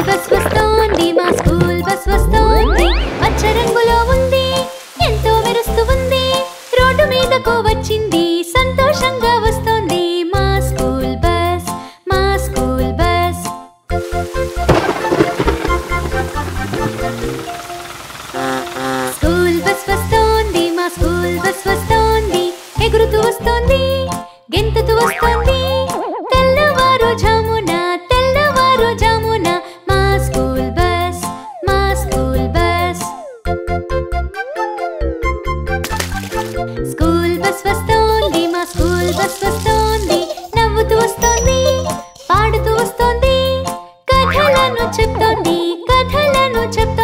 bus వస్తోంది మా school bus వస్తోంది పచ్చ రంగులో ఉంది ఎంతో మెరుస్తూ ఉంది రోడ్డు మీదకు వచ్చింది సంతోషంగా వస్తోంది మా స్కూల్ బస్ మా స్కూల్ బస్ స్కూల్ బస్ వస్తోంది మా స్కూల్ బస్ వస్తోంది ఎగురుతూ వస్తోంది గెంతుతూ వస్తోంది తెల్లవారు జామున తెల్లవారు జామున మా స్కూల్ బస్ మా స్కూల్ బస్ స్కూల్ బస్ వస్తోంది మా స్కూల్ బస్ వస్తోంది నవ్వుతూ వస్తోంది పాడుతూ వస్తోంది కథలను చెప్తోంది కథలను చెప్తోంది